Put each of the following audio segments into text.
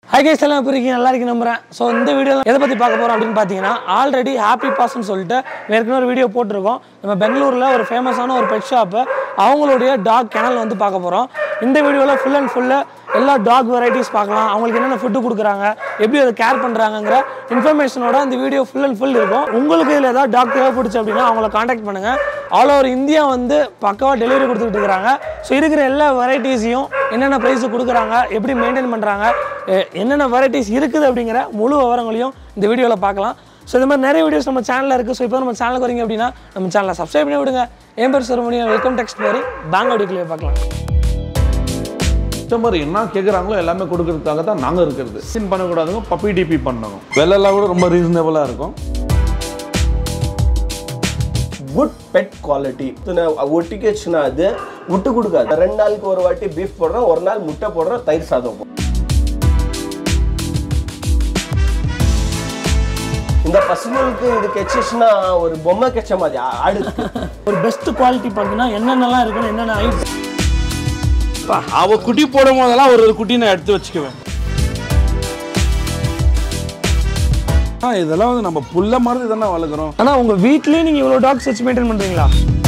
Hi guys எல்லாம் எப்படி இருக்கீங்க நல்லா இருக்கு நம்புறேன் ஸோ இந்த வீடியோ எதை பற்றி பார்க்க போகிறோம் அப்படின்னு பார்த்தீங்கன்னா ஆல்ரெடி ஹாப்பி பாஸ்ன்னு சொல்லிட்டு ஏற்கனவே ஒரு வீடியோ போட்டிருக்கோம் நம்ம பெங்களூரில் ஒரு ஃபேமஸான ஒரு பெட் ஷாப்பு அவங்களுடைய டாக் கெனல் வந்து பார்க்க போகிறோம் இந்த வீடியோவில் ஃபுல் அண்ட் ஃபுல்லு எல்லா டாக் வெரைட்டிஸ் பார்க்கலாம் அவங்களுக்கு என்னென்ன ஃபுட்டு கொடுக்குறாங்க எப்படி அதை கேர் பண்ணுறாங்கங்கிற இன்ஃபர்மேஷனோட இந்த வீடியோ ஃபுல் அண்ட் ஃபுல் இருக்கும் உங்களுக்கு இதில் ஏதாவது டாக் தேவைப்படுச்சு அப்படின்னா அவங்கள காண்டாக்ட் பண்ணுங்கள் ஆல் ஓவர் இந்தியா வந்து பக்காவாக டெலிவரி கொடுத்துட்டு இருக்காங்க ஸோ இருக்கிற எல்லா வெரைட்டிஸையும் என்னென்ன ப்ரைஸ் கொடுக்குறாங்க எப்படி மெயின்டைன் பண்ணுறாங்க என்னென்ன வெரைட்டிஸ் இருக்குது அப்படிங்கிற முழு விவரங்களையும் இந்த வீடியோவில் பார்க்கலாம் ஸோ இந்த மாதிரி நிறைய வீடியோஸ் நம்ம சேனலில் இருக்குது ஸோ இப்போ நம்ம சேனலுக்கு வரீங்க அப்படின்னா நம்ம சேனலை சப்ஸ்கிரைப் பண்ணி விடுங்க என் பேர் சரமணியா வெல்கம் டெக்ஸ்ட் மாதிரி பேங்க் வீடியோக்குள்ளே பார்க்கலாம் கஸ்டமர் என்ன கேட்குறாங்களோ எல்லாமே கொடுக்கறதுக்காக தான் நாங்கள் இருக்கிறது சின் பண்ணக்கூடாதுங்க பப்பி டிபி பண்ணணும் விலைலாம் கூட ரொம்ப ரீசனபிளாக இருக்கும் குட் பெட் குவாலிட்டி ஒட்டிக்கச்சுன்னா அது விட்டு கொடுக்காது ரெண்டு நாளுக்கு ஒரு வாட்டி பீஃப் போடுறோம் ஒரு நாள் முட்டை போடுறோம் தயிர் சாதம் போடுறோம். இந்த பசுங்களுக்கு இது கெச்சிச்சுன்னா ஒரு பொம்மை கெச்ச மாதிரி ஆ- ஆடுக்கு ஒரு பெஸ்ட் குவாலிட்டி பார்த்தீங்கன்னா என்னென்னலாம் இருக்குன்னு என்னென்ன ஐட்டம் அவ குட்டி போடும் போதெல்லாம் ஒரு ஒரு குட்டி நான் எடுத்து வச்சுக்குவேன் ஆ இதெல்லாம் வந்து நம்ம புல்ல மாதிரி தானே வளர்க்குறோம் ஆனால் உங்கள் வீட்லேயே நீங்கள் இவ்வளோ டாக்ஸ் வச்சு மெயின்டைன் பண்ணுறீங்களா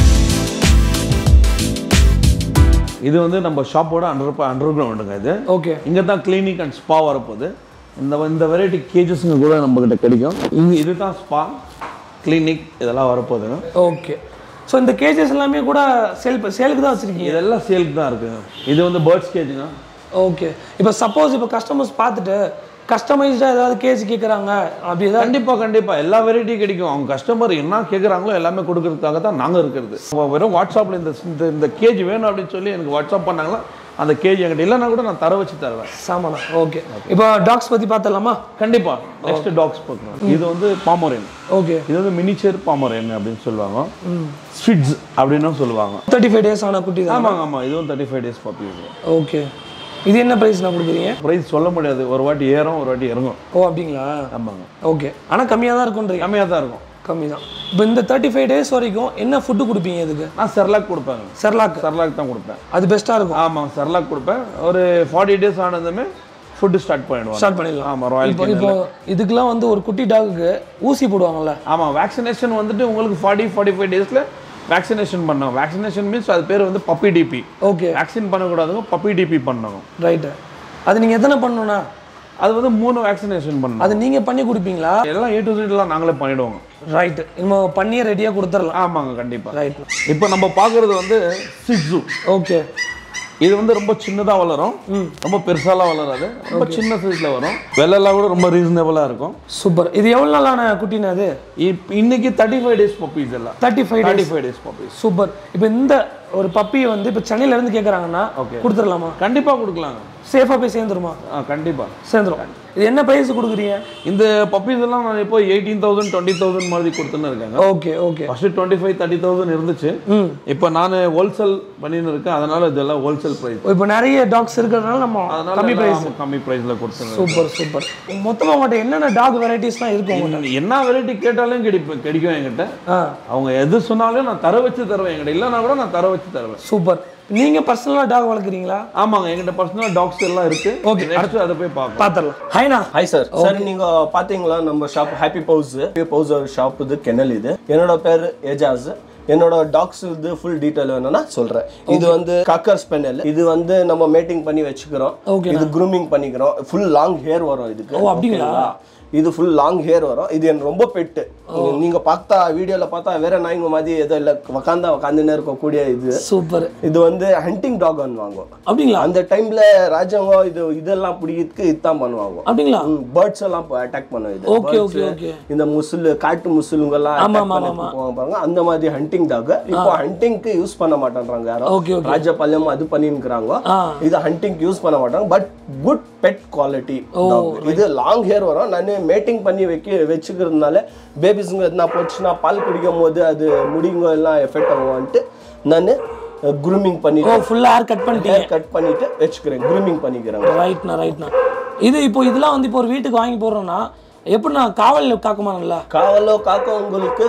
இது வந்து நம்ம ஷாப்போட அண்டர் அண்டர் கிரவுண்டுங்க இது ஓகே இங்கே தான் கிளினிக் அண்ட் ஸ்பா வரப்போகுது இந்த இந்த வெரைட்டி கேஜஸ்ங்க கூட நம்மக்கிட்ட கிடைக்கும் இங்கே இதுதான் ஸ்பா கிளினிக் இதெல்லாம் வரப்போகுதுங்க ஓகே ஸோ இந்த கேஜஸ் எல்லாமே கூட சேல் சேலுக்கு தான் வச்சுருக்கீங்க இதெல்லாம் சேலுக்கு தான் இருக்குங்க இது வந்து பேர்ட்ஸ் கேஜுங்க ஓகே இப்போ சப்போஸ் இப்போ கஸ்டமர்ஸ் பார்த்துட்டு கஸ்டமைஸ்டாக ஏதாவது கேஜ் கேட்குறாங்க அப்படி ஏதாவது கண்டிப்பா கண்டிப்பா எல்லா வெரைட்டியும் கிடைக்கும் அவங்க கஸ்டமர் என்ன கேட்குறாங்களோ எல்லாமே கொடுக்கறதுக்காக தான் நாங்கள் இருக்கிறது அவங்க வெறும் வாட்ஸ்அப்பில் இந்த இந்த- இந்த கேஜ் வேணும் அப்படின்னு சொல்லி எனக்கு வாட்ஸ்அப் பண்ணாங்களா அந்த கேஜ் என்கிட்ட இல்லைன்னா கூட நான் தர வச்சு தருவேன் சாமானா ஓகே இப்போ டாக்ஸ் பற்றி பார்த்துடலாமா கண்டிப்பா நெக்ஸ்ட் டாக்ஸ் பார்க்கணும் இது வந்து பாமரேன் ஓகே இது வந்து மினிச்சர் பாமரேன் அப்படின்னு சொல்லுவாங்க ஸ்விட்ஸ் அப்படின்னு சொல்லுவாங்க தேர்ட்டி ஃபைவ் டேஸ் ஆன குட்டி தான் ஆமாங்க ஆமாம் இதுவும் thirty five days puppy okay இது என்ன ப்ரைஸ் நான் கொடுக்குறீங்க ப்ரைஸ் சொல்ல முடியாது ஒரு வாட்டி ஏறும் ஒரு வாட்டி இறங்கும் ஓ அப்படிங்களா ஆமாங்க ஓகே ஆனால் கம்மியாக தான் இருக்குன்றீங்க கம்மியாக தான் இருக்கும் கம்மி தான் இப்போ இந்த தேர்ட்டி ஃபைவ் டேஸ் வரைக்கும் என்ன ஃபுட்டு கொடுப்பீங்க இதுக்கு நான் செர்லாக் கொடுப்பேங்க செர்லாக் செர்லாக் தான் கொடுப்பேன் அது பெஸ்ட்டாக இருக்கும் ஆமாம் செர்லாக் கொடுப்பேன் ஒரு ஃபார்ட்டி டேஸ் ஆனதுமே ஃபுட்டு ஸ்டார்ட் பண்ணிடுவாங்க ஸ்டார்ட் பண்ணிடலாம் ஆமாம் ராயல் இப்போ இப்போ இதுக்கெல்லாம் வந்து ஒரு குட்டி டாகுக்கு ஊசி போடுவாங்கல்ல ஆமாம் வேக்சினேஷன் வந்துட்டு உங்களுக்கு ஃபார்ட்டி ஃபார்ட்டி ஃபைவ் டேஸில் வேக்சினேஷன் பண்ணோம் வேக்சினேஷன் மீன்ஸ் அது பேர் வந்து பப்பி டிபி ஓகே வேக்சின் பண்ணக்கூடாதுங்க பப்பி டிபி பண்ணணும் ரைட்டு அது நீங்கள் எத்தனை பண்ணணும்னா அது வந்து மூணு வேக்சினேஷன் பண்ணணும் அது நீங்கள் பண்ணி கொடுப்பீங்களா எல்லாம் ஏ டு எல்லாம் நாங்களே பண்ணிடுவோங்க ரைட்டு நம்ம பண்ணியே ரெடியாக கொடுத்துடலாம் ஆமாங்க கண்டிப்பாக ரைட் இப்போ நம்ம பார்க்குறது வந்து சிக்ஸு ஓகே இது வந்து ரொம்ப சின்னதாக வளரும் ரொம்ப பெருசாலாம் வளராது ரொம்ப சின்ன சைஸில் வரும் விலைலாம் கூட ரொம்ப ரீசனபிளாக இருக்கும் சூப்பர் இது எவ்வளோ நாளான குட்டினா அது இப் இன்னைக்கு தேர்ட்டி ஃபைவ் டேஸ் பப்பீஸ் எல்லாம் thirty five thirty five days puppies super இப்போ இந்த ஒரு பப்பி வந்து இப்போ சென்னையில இருந்து கேட்குறாங்கன்னா கொடுத்துடலாமா கண்டிப்பாக கொடுக்கலாங்க சேஃபாக போய் சேர்ந்துருமா ஆ கண்டிப்பாக சேர்ந்துரும் இது என்ன ப்ரைஸ் கொடுக்குறீங்க இந்த பப்பீஸ் எல்லாம் நான் இப்போ எயிட்டீன் தௌசண்ட் டுவெண்ட்டி தௌசண்ட் மாதிரி கொடுத்துன்னு இருக்காங்க okay okay first twenty five thirty thousand இருந்துச்சு ம் இப்போ நான் ஹோல்சேல் பண்ணின்னு இருக்கேன் அதனால இதெல்லாம் ஹோல்சேல் ப்ரைஸ் இப்போ நிறைய டாக்ஸ் இருக்கிறதுனால நம்ம அதனால கம்மி ப்ரைஸ் எல்லாம் கம்மி ப்ரைஸில் கொடுத்துருங்க சூப்பர் சூப்பர் மொத்தமாக உங்கள்கிட்ட என்னென்ன டாக் வெரைட்டிஸ்லாம் இருக்கும் உங்கள்கிட்ட என்ன வெரைட்டி கேட்டாலும் கிடைக்கும் கிடைக்கும் என்கிட்ட ஆ அவங்க எது சொன்னாலும் நான் தர வச்சு தருவேன் என்கிட்ட இல்லைன்னா கூட நான் தர வச்சு தருவேன் சூப்பர் நீங்கள் பர்சனலாக டாக் வளர்க்குறீங்களா ஆமாங்க என்கிட்ட பர்சனல் டாக்ஸ் எல்லாம் இருக்கு Okay. நெக்ஸ்ட் அதை போய் பார்ப்போம் பார்த்துடலாம் ஹைனா ஹாய் சார் சார் நீங்க பாத்தீங்களா நம்ம shop happy paws happy paws shop இது கெனல் இது என்னோட பேர் ஏஜாஸ் என்னோட டாக்ஸ் இது ஃபுல் டீடைல் வேணும்னா சொல்றேன் இது வந்து காக்கர் ஸ்பெனல் இது வந்து நம்ம மேட்டிங் பண்ணி வச்சுக்கிறோம் Okay, இது க்ரூமிங் பண்ணிக்கிறோம் ஃபுல் லாங் ஹேர் வரும் இதுக்கு ஓ, அப்படிங்களா? ஓகேங்களா? இது ஃபுல் லாங் ஹேர் வரும் இது எனக்கு ரொம்ப பெட்டு நீங்க பார்த்தா வீடியோல பார்த்தா வேற நாய்ங்க மாதிரி ஏதோ இல்ல உக்காந்தா உக்காந்துன்னு இருக்கக்கூடிய இது சூப்பர் இது வந்து ஹண்டிங் டாக் வாங்குவோம் அப்படிங்களா அந்த டைம்ல ராஜாங்கம் இது இதெல்லாம் பிடிக்கிறதுக்கு இதுதான் பண்ணுவாங்க அப்படிங்களா பேர்ட்ஸ் எல்லாம் அட்டாக் பண்ணும் இது ஓகே Birds, ஓகே ஓகே இந்த முசுலு காட்டு முசுலுங்க எல்லாம் ஆமா, attack ஆமா, பண்ணிட்டு போவாங்க பாருங்க அந்த மாதிரி ஹண்டிங் டாக் இப்போ ஹண்டிங்க்கு யூஸ் பண்ண மாட்டேன்றாங்க யாரும் ஓகே ஓகே ராஜபாளையம் அது பண்ணிருக்காங்க ஆ இது ஹண்டிங்க்கு யூஸ் பண்ண மாட்டாங்க பட் குட் பெட் குவாலிட்டி இது லாங் ஹேர் வரும் நான் மேட்டிங் பண்ணி வைக்க வச்சுக்கிறதுனால பேபிஸுங்க எதுனா போச்சுன்னா பால் குடிக்கும் போது அது முடிங்க எல்லாம் எஃபெக்ட் ஆகும்ன்ட்டு நான் குரூமிங் ஓ பண்ணிட்டு ஃபுல்லாக ஹேர் கட் பண்ணிட்டீங்க ஹேர் கட் பண்ணிட்டு வச்சுக்கிறேன் குரூமிங் பண்ணிக்கிறேன் ரைட்ண்ணா ரைட்ண்ணா இது இப்போ இதெல்லாம் வந்து இப்போ ஒரு வீட்டுக்கு வாங்கி போடுறோம்னா எப்படி நான் காவல் காக்குமானல்ல காவலோ காக்க உங்களுக்கு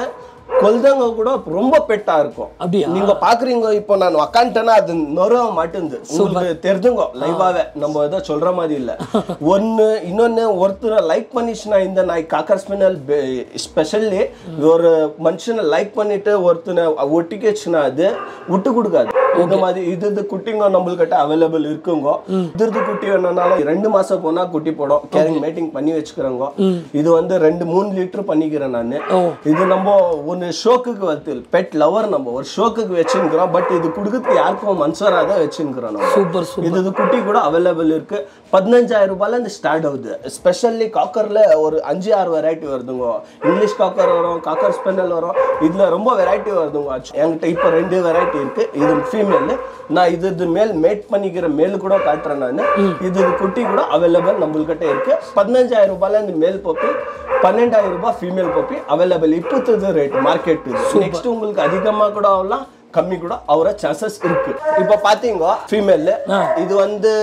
கொல்தங்க கூட ரொம்ப பெட்டா இருக்கும் அப்படியா? நீங்க பாக்குறீங்க இப்போ நான் உக்காந்துட்டேன்னா அது நொறவ மாட்டேங்குது உங்களுக்கு தெரிஞ்சுங்க லைவாவே நம்ம ஏதோ சொல்ற மாதிரி இல்ல ஒன்னு இன்னொன்னு ஒருத்தர் லைக் பண்ணிச்சுன்னா இந்த நாய் காக்கர் ஸ்பினல் ஸ்பெஷல்லி ஒரு மனுஷனை லைக் பண்ணிட்டு ஒருத்தனை ஒட்டிக்கிச்சுன்னா அது விட்டு கொடுக்காது இந்த மாதிரி இது இது குட்டிங்க நம்மள்கிட்ட அவைலபிள் இருக்குங்க இது இது குட்டி வேணும்னாலும் ரெண்டு மாசம் போனா குட்டி போடும் கேரிங் மேட்டிங் பண்ணி வச்சுக்கிறோங்க இது வந்து ரெண்டு மூணு லிட்டர் பண்ணிக்கிறேன் நான் ஓ இது நம்ம ஒன்னு ஷோக்குக்கு வந்து பெட் லவர் நம்ம ஒரு ஷோக்குக்கு வச்சுக்கிறோம் பட் இது கொடுக்கறதுக்கு யாருக்கும் மனசராக வச்சுக்கிறோம் நம்ம சூப்பர் சூப்பர் இது இது குட்டி கூட அவைலபிள் இருக்கு பதினஞ்சாயிரம் ரூபாயில இருந்து ஸ்டார்ட் ஆகுது ஸ்பெஷல்லி காக்கர்ல ஒரு அஞ்சு ஆறு வெரைட்டி வருதுங்க இங்கிலீஷ் காக்கர் வரும் காக்கர் ஸ்பெனல் வரும் இதுல ரொம்ப வெரைட்டி வருதுங்க என்கிட்ட இப்போ ரெண்டு வெரைட்டி இருக்கு இது ஃபீமேல் நான் இது இது மேல் மேட் பண்ணிக்கிற மேல் கூட காட்டுறேன் நான் இது இது குட்டி கூட அவைலபிள் நம்மள்கிட்ட இருக்கு பதினஞ்சாயிரம் ரூபாயில இருந்து மேல் பப்பி பன்னெண்டாயிரம் ரூபாய் ஃபீமேல் பப்பி அவைலபிள் இப்போது ரேட் மார்க்கெட் நெக்ஸ்ட் உங்களுக்கு அதிகமா கூட ஆகலாம் கம்மி கூட ஆகிற சான்சஸ் இருக்கு இப்போ பாத்தீங்க ஃபீமேல் இது வந்து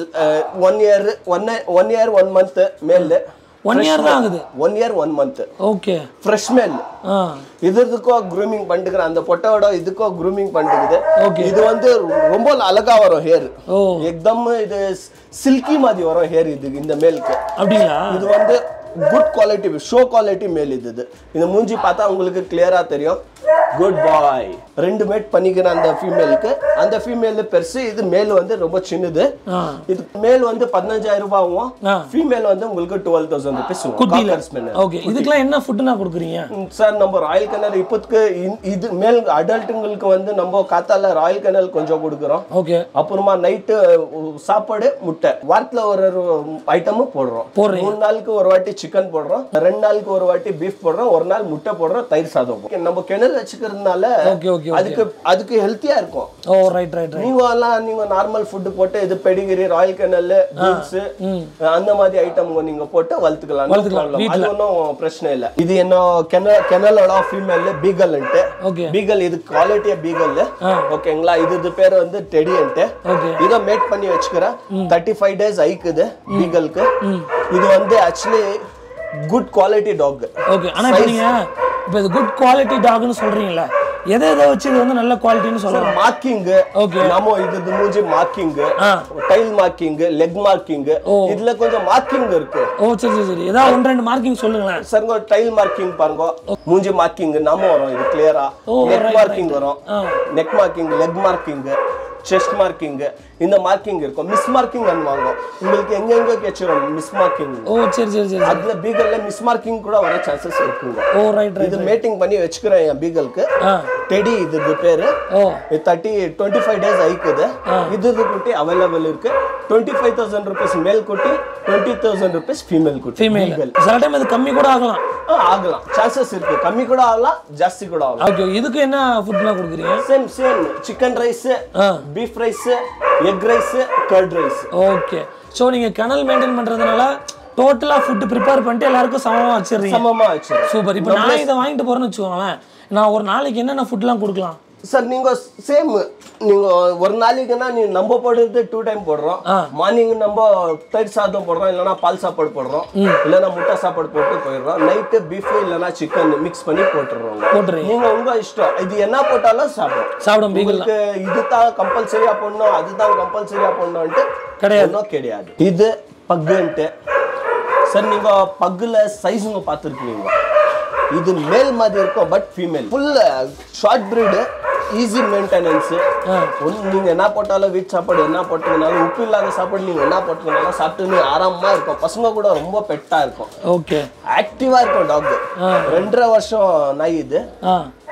one year one one year one month male one year தான் ஆகுது one year one month okay fresh male ஆ இது இதுக்கோ க்ரூமிங் பண்ணிக்கிற அந்த பொட்டோட இதுக்கோ க்ரூமிங் பண்ணிக்குது Okay. இது வந்து ரொம்ப அழகா வரும் ஹேர் ஓ எக்தம் இது சில்கி மாதிரி வரும் ஹேர் இது இந்த மேலுக்கு அப்படிங்களா இது வந்து குட் குவாலிட்டி ஷோ குவாலிட்டி மேல் இது இது இந்த மூஞ்சி பார்த்தா உங்களுக்கு கிளியரா தெரியும் குட் பாய் ரெண்டு மேட் பண்ணிக்கிற அந்த ஃபீமேலுக்கு அந்த ஃபீமேல் பெருசு இது மேல் வந்து ரொம்ப சின்னது ஆ இது மேல் வந்து பதினஞ்சாயிரம் ரூபாயும் ஆ. ஃபீமேல் வந்து உங்களுக்கு டுவெல் தௌசண்ட் ருபீஸ் குட்டியில் ஓகே இதுக்கெல்லாம் என்ன ஃபுட்டு நான் கொடுக்குறீங்க சார் நம்ம ராயல் கனல் இப்போதுக்கு இந்- இது மேல் அடல்ட்டுங்களுக்கு வந்து நம்ம காத்தால ராயல் கனல் கொஞ்சம் கொடுக்குறோம் ஓகே அப்புறமா நைட்டு சாப்பாடு முட்டை வாரத்துல ஒரு ஐட்டமும் போடுறோம் போடுறீங்க. மூணு நாளுக்கு ஒரு வாட்டி சிக்கன் போடுறோம் ரெண்டு நாளுக்கு ஒரு வாட்டி பீஃப் போடுறோம் ஒரு நாள் முட்டை போடுறோம் தயிர் சாதம் போடுறோம். நம்ம கிணறு வச்சுக்கிறதுனால ஓகே ஓகே அதுக்கு அதுக்கு ஹெல்த்தியா இருக்கும் ஓ ரைட் ரைட் ரைட் நீங்க எல்லாம் நீங்க நார்மல் ஃபுட் போட்டு இது பெடிகிரி ராயல் கனல் பீன்ஸ் அந்த மாதிரி ஐட்டம் நீங்க போட்டு வளர்த்துக்கலாம் No வளர்த்துக்கலாம், problem. அது ஒன்றும் பிரச்சனை இல்லை இது என்ன கென கெனலோட ஃபீமேல் பீகல்ன்ட்டு ஓகே பீகல் இது குவாலிட்டியா பீகல் ஓகேங்களா இது இது பேர் வந்து டெடியன்ட்டு ஓகே இதை மேட் பண்ணி வச்சுக்கிறேன் தேர்ட்டி ஃபைவ் டேஸ் ஐக்குது பீகலுக்கு இது வந்து actually good quality dog okay ஆனா இப்போ நீங்க இப்போ இது குட் குவாலிட்டி டாக்னு சொல்றீங்கல்ல எதை எதை வச்சு இது வந்து நல்ல குவாலிட்டின்னு சொல்றோம் மார்க்கிங் Okay. நம்ம இது இது மூஞ்சி மார்க்கிங் ஆ டைல் மார்க்கிங் லெக் மார்க்கிங் இதுல கொஞ்சம் மார்க்கிங் இருக்கு ஓ சரி சரி சரி ஏதாவது ஒன்று ரெண்டு மார்க்கிங் சொல்லுங்களேன் சார் டைல் மார்க்கிங் பாருங்க மூஞ்சி மார்க்கிங் நம்ம வரும் இது கிளியரா ஓ, நெக் right, மார்க்கிங் வரும் ஆ neck marking leg marking chest marking இந்த மார்க்கிங் இருக்கும் மிஸ் மார்க்கிங் வாங்க உங்களுக்கு எங்க எங்க கேச்சிரும் மிஸ் மார்க்கிங் ஓ சரி சரி சரி அதுல பீகல்ல மிஸ் மார்க்கிங் கூட வர சான்சஸ் இருக்குங்க ஓ ரைட் ரைட் இது மேட்டிங் பண்ணி வச்சுக்கிறேன் என் பீகலுக்கு ஆ டெடி இது இது பேரு ஓ தேர்ட்டி டுவெண்ட்டி ஃபைவ் டேஸ் ஆயிக்குது இது இது குட்டி அவைலபிள் இருக்கு twenty five thousand rupees male குட்டி டுவெண்ட்டி தௌசண்ட் ருபீஸ் ஃபீமேல் குட்டி ஃபீமேல் Beagle. சில டைம் இது கம்மி கூட ஆகலாம் ஆ, ஆகலாம் சான்சஸ் இருக்கு கம்மி கூட ஆகலாம் ஜாஸ்தி கூட ஆகலாம் ஓகே இதுக்கு என்ன ஃபுட்லாம் கொடுக்குறீங்க சேம் சேம் சிக்கன் ரைஸ் ஆ beef rice egg rice curd rice okay so நீங்கள் கனல் மெயின்டைன் பண்ணுறதுனால டோட்டலாக ஃபுட்டு ப்ரிப்பேர் பண்ணிட்டு எல்லாருக்கும் சமமாக வச்சிடுறீங்க சமமா வச்சு சூப்பர் இப்போ நான் இதை வாங்கிட்டு போகிறேன்னு வச்சுக்கோங்களேன் நான் ஒரு நாளைக்கு என்னென்ன ஃபுட்லாம் கொடுக்கலாம் சார் நீங்க சேம் நீங்க ஒரு நாளைக்குன்னா நீ நம்ம போடுறது டூ டைம் போடுறோம் ஆ. மார்னிங் நம்ம தயிர் சாதம் போடுறோம் இல்லைன்னா பால் சாப்பாடு போடுறோம் இல்லைன்னா முட்டை சாப்பாடு போட்டு போயிடுறோம் நைட்டு பீஃப் இல்லைன்னா சிக்கன் மிக்ஸ் பண்ணி போட்டுடுறோம் போட்டுறீங்க நீங்க உங்க இஷ்டம் இது என்ன போட்டாலும் சாப்பிடும் சாப்பிடும் பீகல் உங்களுக்கு இதுதான் கம்பல்சரியா பண்ணணும் அதுதான் கம்பல்சரியா பண்ணணும்ட்டு கிடையாது. ஒன்றும் கிடையாது இது பக்குன்ட்டு சார் நீங்க பக்குல சைஸுங்க பார்த்துருக்கீங்க இது மேல் மாதிரி இருக்கும் but female full short breed easy maintenance ஆ ஒன்று நீங்கள் என்ன போட்டாலும் வீட்டு சாப்பாடு என்ன போட்டீங்கனாலும் உப்பு இல்லாத சாப்பாடு நீங்கள் என்ன போட்டீங்கனாலும் சாப்பிட்டு ஆராமமாக இருக்கும் பசங்க கூட ரொம்ப பெட்டாக இருக்கும் ஓகே ஆக்டிவாக இருக்கும் டாக் ஆ. ரெண்டரை வருஷம் நாய் இது ஆ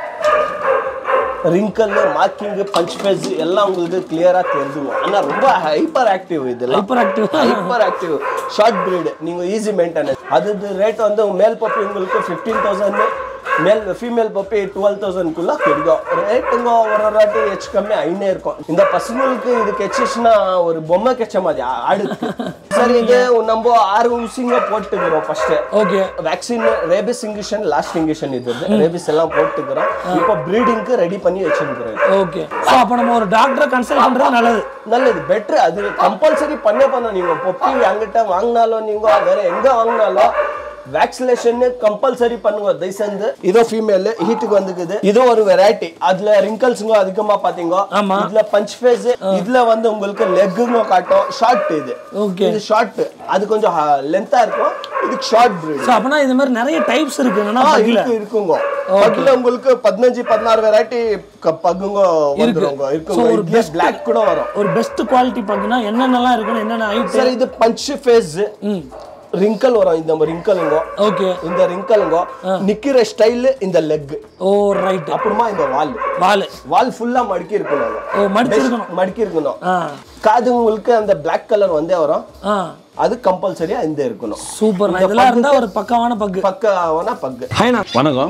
ரிங்கல் மார்க்கிங் பஞ்ச் பேஸ் எல்லாம் உங்களுக்கு கிளியரா தெரிஞ்சுக்கும் ஆனா ரொம்ப ஹைப்பர் ஆக்டிவ் இதெல்லாம் hyper active hyper active short breed நீங்க ஈஸி மெயின்டெனன்ஸ் அது ரேட் வந்து மேல் பப்பி உங்களுக்கு fifteen thousand male female puppy twelve தௌசண்ட்குள்ள கிடைக்கும் ரேட்டுங்க ஒரு ஒரு வாட்டி ஹெச் கம்மி ஐனே இருக்கும் இந்த பசங்களுக்கு இது கெச்சிச்சுன்னா ஒரு பொம்மை கெச்ச மாதிரி ஆ- ஆடுக்கு சரி இது நம்ம ஆறு ஊசிங்க போட்டுக்கிறோம் first okay vaccine rabies injection last injection இது ரேபிஸ் எல்லாம் போட்டுக்கிறோம் இப்போ ப்ரீடிங்க்கு ரெடி பண்ணி வச்சுருக்கிறேன் ஓகே ஸோ அப்போ நம்ம ஒரு டாக்டரை கன்சல்ட் பண்ணுறது நல்லது நல்லது பெட்ரு அது கம்பல்சரி பண்ண பண்ண நீங்க பொப்பி என்கிட்ட வாங்கினாலும் நீங்க வேற எங்க வாங்கினாலும் வேக்சினேஷன் கம்பல்சரி பண்ணுங்க தயவு செஞ்சு இதோ ஃபீமேல் ஹீட்டுக்கு வந்துக்குது இதோ ஒரு வெரைட்டி அதுல ரிங்கல்ஸுங்க அதிகமா பாத்தீங்க ஆமா. இதுல பஞ்ச் ஃபேஸ் இதுல வந்து உங்களுக்கு லெக்குங்க காட்டும் ஷார்ட் இது Okay. இது ஷார்ட் அது கொஞ்சம் லென்த்தா இருக்கும் இதுக்கு ஷார்ட் பிரீட் ஸோ அப்பனா இந்த மாதிரி நிறைய டைப்ஸ் இருக்கு என்னன்னா ஆ, பக்கில இருக்கு இருக்குங்க பக்குல உங்களுக்கு பதினஞ்சு பதினாறு வெரைட்டி பக்குங்க வந்துருங்க So, இருக்குங்க ஒரு இதுல பிளாக் கூட வரும் ஒரு பெஸ்ட் குவாலிட்டி பக்குனா என்னென்னலாம் இருக்குன்னு என்னென்ன ஐட்டம் சார் இது பஞ்ச் ஃபேஸ் ரிங்கல் வரும் இந்த ரிங்கலுங்க ஓகே இந்த ரிங்கலுங்க நிக்கிற ஸ்டைல் இந்த லெக் ஓ ரைட் அப்புறமா இந்த வால் வால் வால் ஃபுல்லா மடக்கி இருக்கணும் ஓ மடிச்சு இருக்கணும் மடக்கி இருக்கணும் ஆ காது உங்களுக்கு அந்த பிளாக் கலர் வந்தே வரும் ஆ அது கம்பல்சரியா இந்த இருக்கணும் சூப்பர் இதெல்லாம் இருந்தா ஒரு பக்கமான பக்கு பக்காவான பக்கு ஹைனா வணக்கம்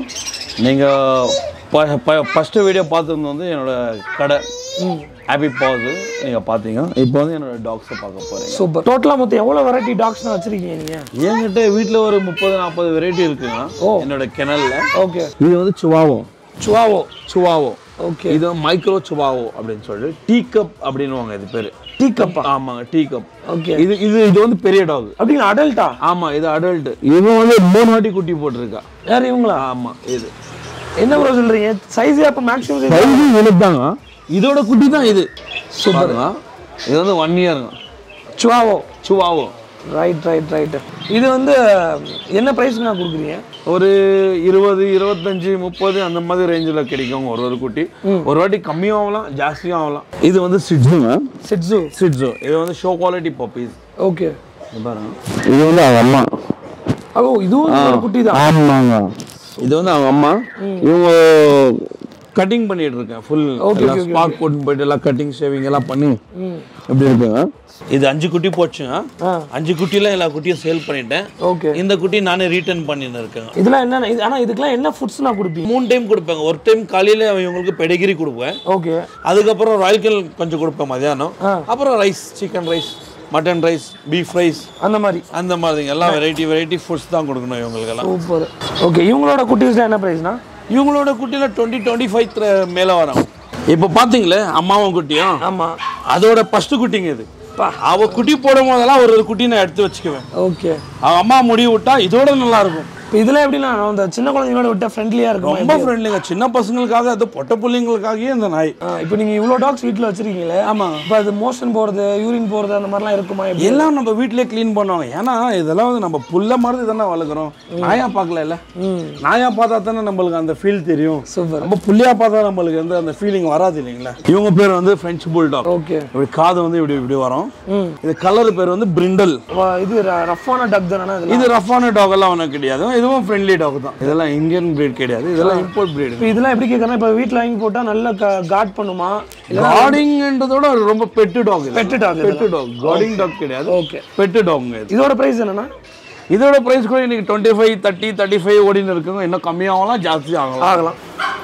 நீங்கள் ஃபஸ்ட்டு வீடியோ பார்த்துருந்தது வந்து என்னோட கடை ஹாப்பி பாஸ் நீங்கள் பார்த்தீங்க இப்போ வந்து என்னோட டாக்ஸை பார்க்க போகிறீங்க சூப்பர் டோட்டலா மொத்தம் எவ்வளவு வெரைட்டி டாக்ஸ் வச்சிருக்கீங்க நீங்க என்கிட்ட வீட்டில் ஒரு முப்பது நாற்பது வெரைட்டி இருக்குங்க என்னோட கிணல்ல ஓகே இது வந்து சுவாவோ சுவாவோ சுவாவோ ஓகே இது மைக்ரோ சுவாவோ அப்படின்னு சொல்லிட்டு டீ கப் அப்படின்னுவாங்க இது பேர் டீ கப்பா ஆமாங்க டீ கப் ஓகே இது இது இது வந்து பெரிய டாக் அப்படிங்களா அடல்ட்டா ஆமா இது அடல்ட் இவன் வந்து மூணு வாட்டி குட்டி போட்டிருக்கா யார் இவங்களா ஆமா இது என்ன ப்ரோ சொல்றீங்க சைஸ் அப்ப மேக்ஸிமம் சைஸ் சைஸு இழுத்தாங்க இதோட குட்டி தான் இது சூப்பருங்க இது வந்து ஒன் இயருங்க chihuahua chihuahua right right right இது வந்து என்ன ப்ரைஸ்க்கு நான் கொடுக்குறீங்க ஒரு இருபது இருபத்தஞ்சு முப்பது அந்த மாதிரி ரேஞ்சில் கிடைக்கும் ஒரு ஒரு குட்டி ஒரு வாட்டி கம்மியும் ஆகலாம் ஜாஸ்தியும் ஆகலாம் இது வந்து சிட்ஸுங்க சிட்ஸு சிட்ஸு இது வந்து ஷோ குவாலிட்டி பப்பீஸ் ஓகே பாருங்க இது வந்து அவங்க அம்மா ஓ இதுவும் ஒரு குட்டி தான் ஆமாங்க இது வந்து அவங்க அம்மா இவங்க கட்டிங் பண்ணிட்டு இருக்கேன் ஃபுல் எல்லாம் ஸ்பார்க் போட்டு போயிட்டு எல்லாம் கட்டிங் ஷேவிங் எல்லாம் பண்ணி இப்படி இருக்குங்க இது அஞ்சு குட்டி போச்சுங்க ஆ அஞ்சு குட்டில எல்லா குட்டியும் சேல் பண்ணிட்டேன் ஓகே இந்த குட்டி நானே ரீட்டர்ன் பண்ணின்னு இருக்கேங்க இதெல்லாம் என்ன இது ஆனா இதுக்கெல்லாம் என்ன ஃபுட்ஸ் நான் கொடுப்பீங்க மூணு டைம் கொடுப்பேங்க ஒரு டைம் காலையில இவங்களுக்கு பெடிகிரி கொடுப்பேன் ஓகே அதுக்கப்புறம் ராயல் கில் கொஞ்சம் கொடுப்பேன் மதியானம் ஆ. அப்புறம் rice chicken rice mutton rice beef rice அந்த மாதிரி அந்த மாதிரிங்க எல்லாம் வெரைட்டி வெரைட்டி ஃபுட்ஸ் தான் கொடுக்கணும் இவங்களுக்கெல்லாம் சூப்பர் ஓகே இவங்களோட குட்டீஸ்லாம் என்ன ப்ரைஸ்னா இவங்களோட குட்டியில் டுவெண்ட்டி டுவெண்ட்டி ஃபைவ் மேலே வரும் இப்போ பார்த்தீங்களே அம்மாவும் குட்டியும் ஆமா அதோட ஃபர்ஸ்ட் குட்டிங்க இது அவ குட்டி போடும் போதெல்லாம் ஒரு ஒரு குட்டி நான் எடுத்து வச்சுக்குவேன் ஓகே அவ அம்மா முடி விட்டா இதோட நல்லா இருக்கும் இப்போ இதெல்லாம் எப்படின்னா அந்த சின்ன குழந்தைங்களோட விட்ட ஃப்ரெண்ட்லியா இருக்கும் ரொம்ப ஃப்ரெண்ட்லிங்க சின்ன பசங்களுக்காக அது பொட்ட பிள்ளைங்களுக்காகவே இந்த நாய் இப்போ நீங்க இவ்வளோ டாக்ஸ் வீட்டில் வச்சிருக்கீங்களே ஆமா இப்போ அது மோஷன் போறது யூரின் போறது அந்த மாதிரிலாம் இருக்குமா எப்படி எல்லாம் நம்ம வீட்டிலே க்ளீன் பண்ணுவாங்க ஏன்னா இதெல்லாம் வந்து நம்ம புல்ல மாதிரி தானே வளர்க்குறோம் நாயா பார்க்கல இல்ல நாயா பார்த்தா தானே நம்மளுக்கு அந்த ஃபீல் தெரியும் Super. நம்ம புள்ளியா பார்த்தா நம்மளுக்கு வந்து அந்த ஃபீலிங் வராது இல்லைங்களா இவங்க பேர் வந்து ஃப்ரெஞ்ச் புல்டாக் ஓகே இப்படி காது வந்து இப்படி இப்படி வரும் ம் இது கலர் பேர் வந்து பிரிண்டல் இது ரஃப்பான டக் தானே இதெல்லாம் இது ரஃபான டாக் எல்லாம் ஒன்றும் கிடையாது இதுவும் ஃப்ரெண்ட்லி டாக் தான் இதெல்லாம் இந்தியன் பிரீட் கிடையாது இதெல்லாம் இம்போர்ட் பிரீடு இப்போ இதெல்லாம் எப்படி கேட்குறேன் இப்போ வீட்டில் வாங்கி போட்டால் நல்லா காட் பண்ணுமா கார்டிங்ன்றதோட ரொம்ப pet dog pet dog pet dog guarding dog கிடையாது ஓகே பெட்டு டாக்ங்க இது இதோட ப்ரைஸ் என்னன்னா இதோட பிரைஸ் கூட இன்னைக்கு twenty five thirty thirty five ஓடின்னு இருக்குங்க இன்னும் கம்மியாகலாம் ஜாஸ்தி ஆகலாம் ஆகலாம்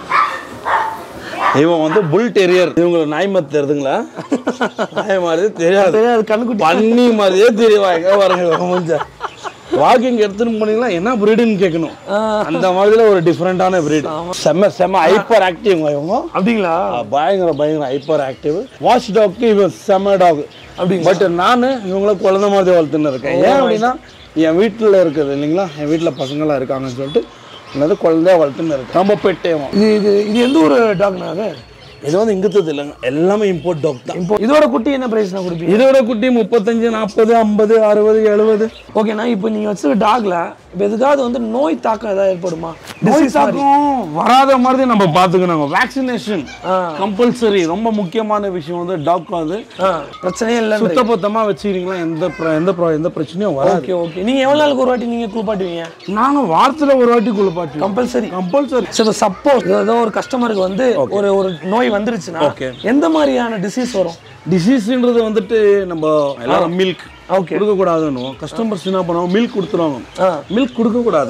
இவன் வந்து புல் டெரியர் இவங்களுக்கு நாய் மத்து தெரியுதுங்களா நாய் மாதிரி தெரியாது தெரியாது கண்ணுக்குட்டி பன்னி மாதிரியே தெரியவாங்க பாருங்க மூஞ்ச வாக்கிங் எடுத்துன்னு போனீங்களா என்ன பிரீடுன்னு கேட்கணும் அந்த மாதிரில ஒரு டிஃப்ரெண்டான பிரீட் செம்ம செம்ம ஹைப்பர் ஆக்டிவ் இவங்க அப்படிங்களா பயங்கர பயங்கர ஹைப்பர் ஆக்டிவ் வாட்ச் டாக்கு இவன் செம்ம டாக் அப்படிங்களா? பட் நான் இவங்கள குழந்தை மாதிரி வளர்த்துன்னு இருக்கேன் ஏன் அப்படின்னா என் வீட்டில் இருக்குது இல்லைங்களா என் வீட்டில் பசங்களாம் இருக்காங்கன்னு சொல்லிட்டு என்னது குழந்தையா வளர்த்துன்னு இருக்கேன் ரொம்ப பெட்டேவும் இது இது இது எந்த ஒரு டாக்னா அது இது வந்து இங்குத்தது இல்லைங்க எல்லாமே இம்போர்ட் டாக் தான் இப்போ இதோட குட்டி என்ன ப்ரைஸ் நான் கொடுப்பீங்க இதோட குட்டி முப்பத்தஞ்சு நாற்பது ஐம்பது அறுபது எழுபது ஓகேண்ணா இப்போ நீங்கள் வச்சிருக்க டாக்ல இப்போ எதுக்காவது வந்து நோய் தாக்கம் ஏதாவது ஏற்படுமா நோய் Disease மாதிரி. தாக்கம் வராத மாதிரி நம்ம பார்த்துக்கணும் வேக்சினேஷன் ஆ. கம்பல்சரி ரொம்ப முக்கியமான விஷயம் வந்து டாக் வந்து ஆ பிரச்சனையே இல்லை சுத்தபத்தமாக வச்சுக்கிறீங்களா எந்த பிர- எந்த பிர- எந்த பிரச்சனையும் வராது ஓகே ஓகே நீங்கள் எவ்வளோ நாளுக்கு ஒரு வாட்டி நீங்கள் குளிப்பாட்டுவீங்க நாங்கள் வாரத்தில் ஒரு வாட்டி குளிப்பாட்டி கம்பல்சரி கம்பல்சரி சரி சப்போஸ் ஏதோ ஒரு கஸ்டமருக்கு வந்து ஒரு ஒரு நோய் வந்துருச்சுன்னா Okay. எந்த மாதிரியான டிசீஸ் வரும் டிசீஸ்ன்றது வந்துட்டு நம்ம எல்லாரும் மில்க் ஓகே கொடுக்கக்கூடாதுன்னு கஸ்டமர்ஸ் என்ன பண்ணுவாங்க மில்க் கொடுத்துருவாங்க ஆ மில்க் கொடுக்கக்கூடாது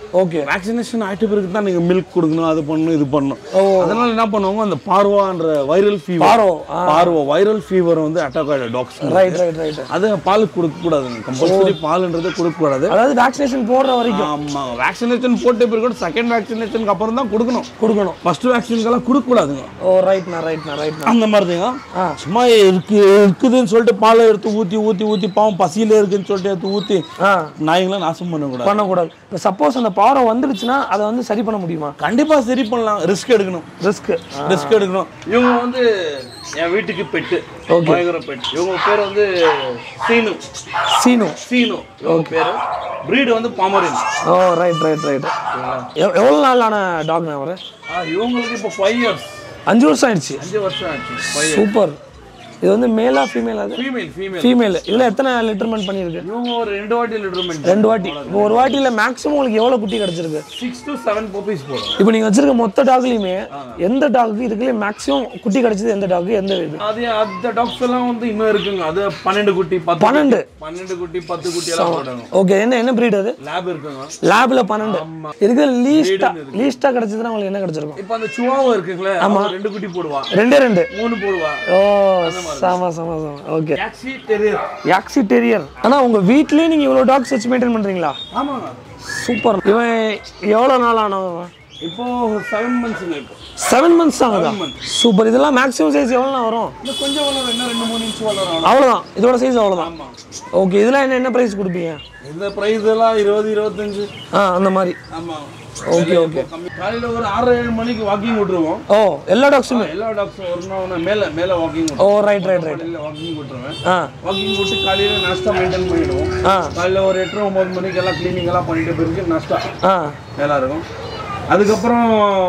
ஓகே வேக்சினேஷன் ஆயிட்ட பிறகு தான் நீங்க மில்க் கொடுக்கணும் அது பண்ணணும் இது பண்ணணும் அதனால என்ன பண்ணுவாங்க அந்த பார்வான்ற வைரல் ஃபீவர் பார்வோ, ஆ. பார்வா வைரல் ஃபீவர் வந்து அட்டாக் ஆகிடும் டாக்ஸ் ரைட் ரைட் ரைட் அது பால் கொடுக்க கூடாதுங்க கம்பல்சரி பால்ன்றது கொடுக்க கூடாது அதாவது வேக்சினேஷன் போடுற வரைக்கும் ஆமா வேக்சினேஷன் போட்ட பிறகு கூட செகண்ட் வேக்சினேஷனுக்கு அப்புறம் தான் கொடுக்கணும் கொடுக்கணும் ஃபர்ஸ்ட் வேக்சினுக்கெல்லாம் கொடுக்க கூடாதுங்க ஓ ரைட்ண்ணா ரைட்ண்ணா ரைட்ண்ணா அந்த மாதிரிங்க ஆ. சும்மா இருக்கு இருக்குதுன்னு சொல்லிட்டு பாலை எடுத்து ஊத்தி ஊத்தி ஊத்தி பாவம் பசியில இருக்குன்னு சொல்லிட்டு எடுத்து ஊத்தி ஆ நாய்ங்களாம் நாசம் பண்ணக்கூடாது பண்ணக்கூடாது இப்போ சப்போஸ் அந்த பாரம் வந்துடுச்சுன்னா அதை வந்து சரி பண்ண முடியுமா கண்டிப்பா சரி பண்ணலாம் ரிஸ்க் எடுக்கணும் ரிஸ்க் ரிஸ்க் எடுக்கணும் இவங்க வந்து என் வீட்டுக்கு பெட்டு பயங்கர பெட் இவங்க பேர் வந்து சீனு சீனு சீனு இவங்க பேரு breed வந்து பாமரின் ஓ ரைட் ரைட் ரைட் எவ்வளோ நாள் ஆன டாக்ண்ணா அவர் இவங்களுக்கு இப்போ ஃபைவ் இயர்ஸ் அஞ்சு வருஷம் ஆயிடுச்சு அஞ்சு வருஷம் ஆச்சு சூப்பர் இது வந்து மேலா ஃபீமேல் அது ஃபீமேல் ஃபீமேல் ஃபீமேல் இதில் எத்தனை லிட்டர்மெண்ட் பண்ணியிருக்கு இவங்க ஒரு ரெண்டு வாட்டி லிட்டர்மெண்ட் ரெண்டு வாட்டி இப்போ ஒரு வாட்டியில் மேக்ஸிமம் உங்களுக்கு எவ்வளோ குட்டி கிடச்சிருக்கு சிக்ஸ் டு செவன் பப்பீஸ் போடும் இப்போ நீங்கள் வச்சிருக்க மொத்த டாக்லையுமே எந்த டாக்கு இதுக்குள்ளே மேக்ஸிமம் குட்டி கிடச்சது எந்த டாக்கு எந்த இது அது அந்த டாக்ஸ் எல்லாம் வந்து இன்னும் இருக்குங்க அது பன்னெண்டு குட்டி பத்து பன்னெண்டு பன்னெண்டு குட்டி பத்து குட்டி எல்லாம் போடுங்க ஓகே என்ன என்ன breed அது லேப் இருக்குங்க லேபில் பன்னெண்டு இதுக்கு லீஸ்டா லீஸ்டா கிடச்சதுன்னா உங்களுக்கு என்ன கிடச்சிருக்கும் இப்போ அந்த சுவாவும் இருக்குங்களே அவன் ரெண்டு குட்டி போடுவா ரெண்டே ரெண்டு மூணு போடுவா ஓ சாமா சாமா சாமா ஓகே டாக்ஸி டெரியர் யாக்ஸி டெரியர் ஆனால் உங்கள் வீட்லேயே நீங்கள் இவ்வளோ டாக்ஸ் வச்சு மெயின்டைன் பண்ணுறீங்களா ஆமாங்க சூப்பர் இவன் எவ்வளோ நாள் ஆனவன் இப்போ செவன் மந்த்ஸ்ங்க இப்போ செவன் மந்த்ஸ் ஆகுதா சூப்பர் இதெல்லாம் மேக்ஸிமம் சைஸ் எவ்வளோ வரும் இன்னும் கொஞ்சம் வளரும் இன்னும் ரெண்டு மூணு இன்ச் வளரும் அவ்வளோதான் இதோட சைஸ் அவ்வளோதான் ஆமா ஓகே இதெல்லாம் என்ன என்ன ப்ரைஸ் கொடுப்பீங்க இந்த ப்ரைஸ் எல்லாம் இருபது இருபத்தஞ்சு ஆ அந்த மாதிரி ஆமா ஓகே ஓகே கம்மி காலையில ஒரு ஆறு ஏழு மணிக்கு வாக்கிங் விட்டுருவோம் ஓ எல்லா டாக்ஸுமே எல்லா டாக்ஸும் ஒரு நாள் மேல மேல வாக்கிங் ஓ ரைட் ரைட் ரைட் காலையில வாக்கிங் விட்டுருவேன் ஆ வாக்கிங் விட்டு காலையில நாஸ்டா மெயின்டைன் பண்ணிடுவோம் ஆ காலையில ஒரு எட்டு ஒன்பது மணிக்கு எல்லாம் க்ளீனிங் எல்லாம் பண்ணிட்டு பிறகு நாஸ்டா ஆ நல்லா இருக்கும் அதுக்கப்புறம்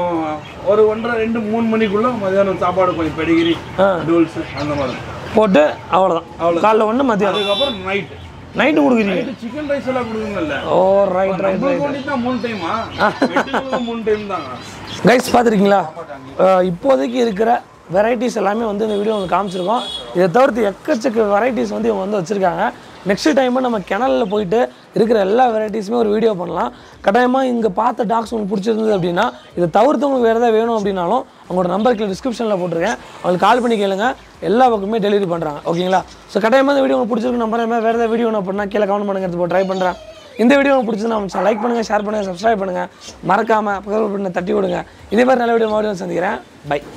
ஒரு ஒன்றரை ரெண்டு மூணு மணிக்குள்ள மதியானம் சாப்பாடு கொஞ்சம் பெடிகிரி ஆ. டூல்ஸ் அந்த மாதிரி போட்டு அவ்வளோதான் காலைல ஒன்று மதியானம் அதுக்கப்புறம் நைட் நைட்டு கொடுக்குறீங்க நைட்டு சிக்கன் ரைஸ் எல்லாம் கொடுக்கணும்ல ஓ ரைட் ரைட் உங்களுக்கு வேண்டி தான் மூணு டைமா மூணு டைம் தாங்க கைஸ் பார்த்துருக்கீங்களா இப்போதைக்கு இருக்கிற வெரைட்டிஸ் எல்லாமே வந்து இந்த வீடியோ வந்து காமிச்சிருக்கோம் இதை தவிர்த்து எக்கச்சக்க வெரைட்டிஸ் வந்து இவங்க வந்து வச்சுருக்காங்க நெக்ஸ்ட் டைமு நம்ம கிணலில் போயிட்டு இருக்கிற எல்லா வெரைட்டிஸுமே ஒரு வீடியோ பண்ணலாம் கட்டாயமாக இங்கே பார்த்த டாக்ஸ் உங்களுக்கு பிடிச்சிருந்தது அப்படின்னா இதை தவிர்த்து உங்களுக்கு வேறு ஏதாவது வேணும் அப்படின்னாலும் அவங்களோட நம்பருக்கு டிஸ்கிரிப்ஷனில் போட்டிருக்கேன் அவங்களுக்கு கால் பண்ணி கேளுங்க எல்லா பக்கமே டெலிவரி பண்ணுறாங்க ஓகேங்களா ஸோ கட்டாயமாக இந்த வீடியோ உங்களுக்கு பிடிச்சிருக்கு நம்பர் வேறு ஏதாவது வீடியோ நான் பண்ணால் கீழே கமெண்ட் பண்ணுங்க இப்போ ட்ரை பண்ணுறேன் இந்த வீடியோ உங்களுக்கு பிடிச்சதுன்னா லைக் பண்ணுங்கள் ஷேர் பண்ணுங்கள் சப்ஸ்கிரைப் பண்ணுங்கள் மறக்காமல் பக்கத்தில் பண்ண தட்டி விடுங்க இதே மாதிரி நல்ல வீடியோ மறுபடியும் சந்திக்கிறேன் பை